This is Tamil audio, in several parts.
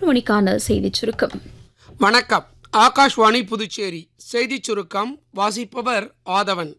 பதினோரு மணிக்கான செய்திச் சுருக்கம் வணக்கம் ஆகாஷ்வாணி புதுச்சேரி செய்திச் சுருக்கம் வாசிப்பவர் ஆதவன்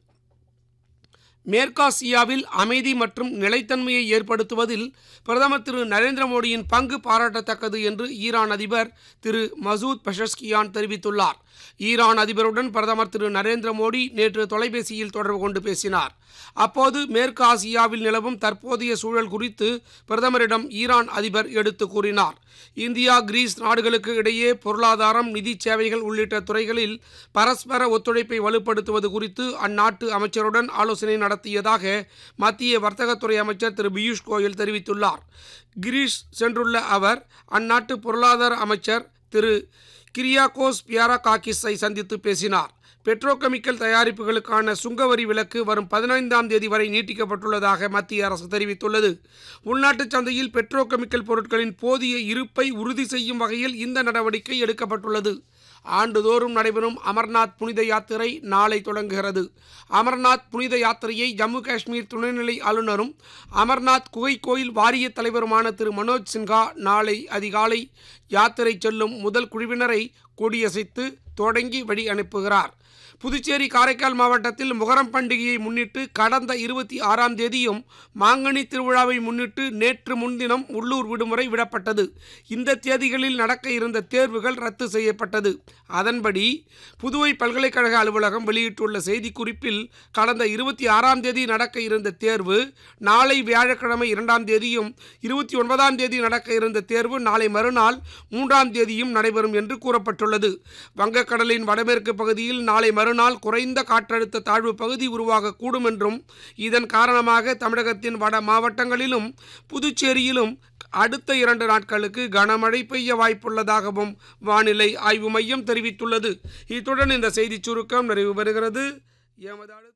மேற்காசியாவில் அமைதி மற்றும் நிலைத்தன்மையை ஏற்படுத்துவதில் பிரதமர் திரு நரேந்திர மோடியின் பங்கு பாராட்டத்தக்கது என்று ஈரான் அதிபர் திரு மசூத் பெஷஸ்கியான் தெரிவித்துள்ளார் ஈரான் அதிபருடன் பிரதமர் திரு நரேந்திர மோடி நேற்று தொலைபேசியில் தொடர்பு கொண்டு பேசினார் அப்போது மேற்கு ஆசியாவில் நிலவும் தற்போதைய சூழல் குறித்து பிரதமரிடம் ஈரான் அதிபர் எடுத்து கூறினார் இந்தியா கிரீஸ் நாடுகளுக்கு இடையே பொருளாதாரம் நிதி சேவைகள் உள்ளிட்ட துறைகளில் பரஸ்பர ஒத்துழைப்பை வலுப்படுத்துவது குறித்து அந்நாட்டு அமைச்சருடன் ஆலோசனை நடத்தியதாக மத்திய வர்த்தகத்துறை அமைச்சர் திரு பியூஷ் கோயல் தெரிவித்துள்ளார் கிரீஸ் சென்றுள்ள அவர் அந்நாட்டு பொருளாதார அமைச்சர் திரு கிரியாகோஸ் பியாராகாக்கிஸை சந்தித்து பேசினார் பெட்ரோகெமிக்கல் தயாரிப்புகளுக்கான சுங்கவரி விலக்கு வரும் பதினைந்தாம் தேதி வரை நீட்டிக்கப்பட்டுள்ளதாக மத்திய அரசு தெரிவித்துள்ளது உள்நாட்டு சந்தையில் பெட்ரோகெமிக்கல் பொருட்களின் போதிய இருப்பை உறுதி செய்யும் வகையில் இந்த நடவடிக்கை எடுக்கப்பட்டுள்ளது ஆண்டுதோறும் நடைபெறும் அமர்நாத் புனித யாத்திரை நாளை தொடங்குகிறது அமர்நாத் புனித யாத்திரையை ஜம்மு காஷ்மீர் துணைநிலை ஆளுநரும் அமர்நாத் குகை கோயில் வாரிய தலைவருமான திரு மனோஜ் சின்ஹா நாளை அதிகாலை யாத்திரை செல்லும் முதல் குழுவினரை கொடியசைத்து தொடங்கி வழி அனுப்புகிறார் புதுச்சேரி காரைக்கால் மாவட்டத்தில் முகரம் பண்டிகையை முன்னிட்டு கடந்த இருபத்தி ஆறாம் தேதியும் மாங்கனி திருவிழாவை முன்னிட்டு நேற்று முன்தினம் உள்ளூர் விடுமுறை விடப்பட்டது இந்த தேதிகளில் நடக்க இருந்த தேர்வுகள் ரத்து செய்யப்பட்டது அதன்படி புதுவை பல்கலைக்கழக அலுவலகம் வெளியிட்டுள்ள செய்திக்குறிப்பில் கடந்த இருபத்தி ஆறாம் தேதி நடக்க இருந்த தேர்வு நாளை வியாழக்கிழமை இரண்டாம் தேதியும் இருபத்தி ஒன்பதாம் தேதி நடக்க இருந்த தேர்வு நாளை மறுநாள் மூன்றாம் தேதியும் நடைபெறும் என்று கூறப்பட்டுள்ளது வங்கக்கடலின் வடமேற்கு பகுதியில் நாளை மறுநாள் குறைந்த காற்றழுத்த தாழ்வு பகுதி உருவாகக்கூடும் என்றும் இதன் காரணமாக தமிழகத்தின் வட மாவட்டங்களிலும் புதுச்சேரியிலும் அடுத்த இரண்டு நாட்களுக்கு கனமழை பெய்ய வாய்ப்புள்ளதாகவும் வானிலை ஆய்வு மையம் தெரிவித்துள்ளது இத்துடன் இந்த செய்திச் சுருக்கம் நிறைவு பெறுகிறது எமது அடுத்த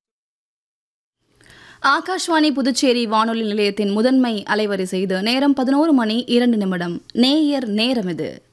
ஆகாஷ்வாணி புதுச்சேரி வானொலி நிலையத்தின் முதன்மை அலைவரிசை இது நேரம் பதினோரு மணி இரண்டு நிமிடம் நேயர் நேரம் இது